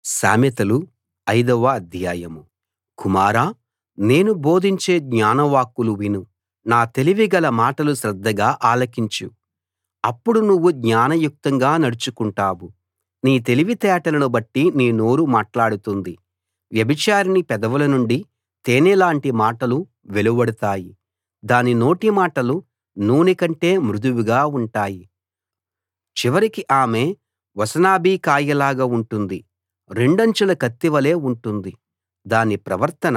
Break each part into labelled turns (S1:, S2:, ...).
S1: సామెతలు ఐదవ అధ్యాయం కుమారా నేను బోధించే జ్ఞానవాక్కులు విను నా తెలివిగల మాటలు శ్రద్ధగా ఆలకించు అప్పుడు నువ్వు జ్ఞానయుక్తంగా నడుచుకుంటావు నీ తెలివితేటలను బట్టి నీ నోరు మాట్లాడుతుంది వ్యభిచారిణి పెదవుల నుండి తేనెలాంటి మాటలు వెలువడతాయి దాని నోటి మాటలు నూనె కంటే మృదువుగా ఉంటాయి చివరికి ఆమె వసనాభికాయలాగా ఉంటుంది రెండంచుల కత్తివలే ఉంటుంది దాని ప్రవర్తన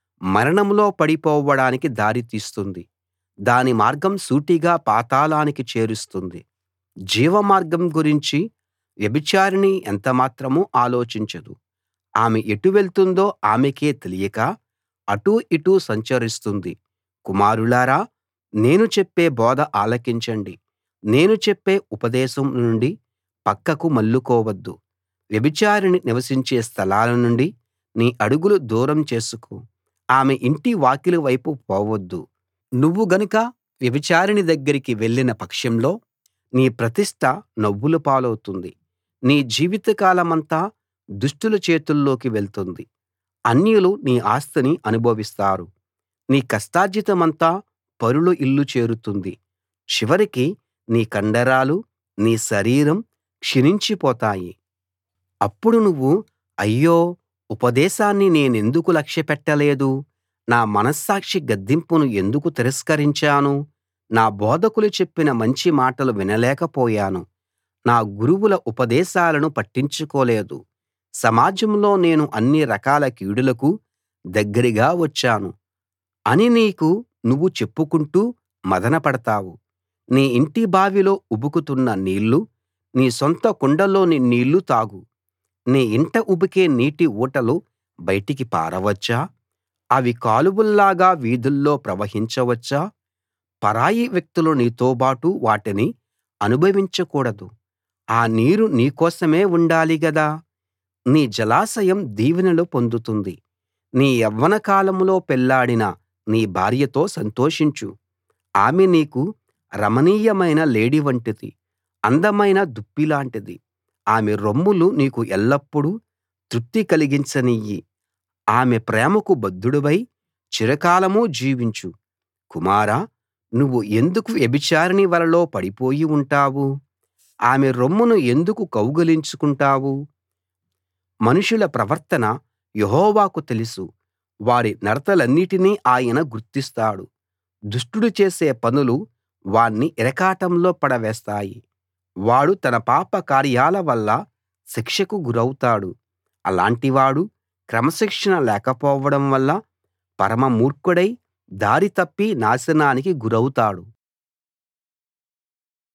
S1: మరణంలో పడిపోవడానికి దారి తీస్తుంది దాని మార్గం సూటిగా పాతాళానికి చేరుస్తుంది జీవమార్గం గురించి వ్యభిచారిణి ఎంతమాత్రం ఆలోచించదు ఆమె ఎటు వెళ్తుందో ఆమెకే తెలియక అటూ ఇటూ సంచరిస్తుంది కుమారులారా నేను చెప్పే బోధ ఆలకించండి నేను చెప్పే ఉపదేశం నుండి పక్కకు మళ్ళుకోవద్దు వ్యభిచారిణి నివసించే స్థలాల నుండి నీ అడుగులు దూరం చేసుకో ఆమె ఇంటి వాకిలి వైపు పోవద్దు నువ్వు గనుక వ్యభిచారిణి దగ్గరికి వెళ్ళిన పక్షంలో నీ ప్రతిష్ఠ నవ్వుల పాలవుతుంది నీ జీవితకాలమంతా దుష్టుల చేతుల్లోకి వెళ్తుంది అన్యులు నీ ఆస్తిని అనుభవిస్తారు నీ కష్టార్జితమంతా పరుల ఇల్లు చేరుతుంది చివరికి నీ కండరాలు నీ శరీరం క్షీణించిపోతాయి అప్పుడు నువ్వు అయ్యో ఉపదేశాన్ని నేనెందుకు లక్ష్యపెట్టలేదు నా మనస్సాక్షి గద్దింపును ఎందుకు తిరస్కరించాను నా బోధకులు చెప్పిన మంచి మాటలు వినలేకపోయాను నా గురువుల ఉపదేశాలను పట్టించుకోలేదు సమాజంలో నేను అన్ని రకాల కీడులకు దగ్గరగా వచ్చాను అని నీకు నువ్వు చెప్పుకుంటూ మదనపడతావు నీ ఇంటి బావిలో ఉబుకుతున్న నీళ్లు నీ సొంత కుండలోని నీళ్లు తాగు నీ ఇంట ఉబికే నీటి ఊటలు బయటికి పారవచ్చా అవి కాలువల్లాగా వీధుల్లో ప్రవహించవచ్చా పరాయి వ్యక్తులు నీతోబాటు వాటిని అనుభవించకూడదు ఆ నీరు నీ కోసమే ఉండాలి గదా నీ జలాశయం దీవెనలు పొందుతుంది నీ యవ్వన కాలంలో పెళ్లాడిన నీ భార్యతో సంతోషించు ఆమె నీకు రమణీయమైన లేడి వంటిది అందమైన దుప్పిలాంటిది ఆమె రొమ్ములు నీకు ఎల్లప్పుడూ తృప్తి కలిగించనియ్యి ఆమె ప్రేమకు బద్ధుడివై చిరకాలం జీవించు కుమారా నువ్వు ఎందుకు వ్యభిచారిణి వలలో పడిపోయి ఉంటావు ఆమె రొమ్మును ఎందుకు కౌగిలించుకుంటావు మనుషుల ప్రవర్తన యెహోవాకు తెలుసు వారి నడతలన్నిటినీ ఆయన గుర్తిస్తాడు దుష్టుడు చేసే పనులు వాణ్ణి ఇరకాటంలో పడవేస్తాయి వాడు తన పాప కార్యాల వల్ల శిక్షకు గురౌతాడు అలాంటివాడు క్రమశిక్షణ లేకపోవడం వల్ల పరమ మూర్ఖుడై దారి తప్పి నాశనానికి గురౌతాడు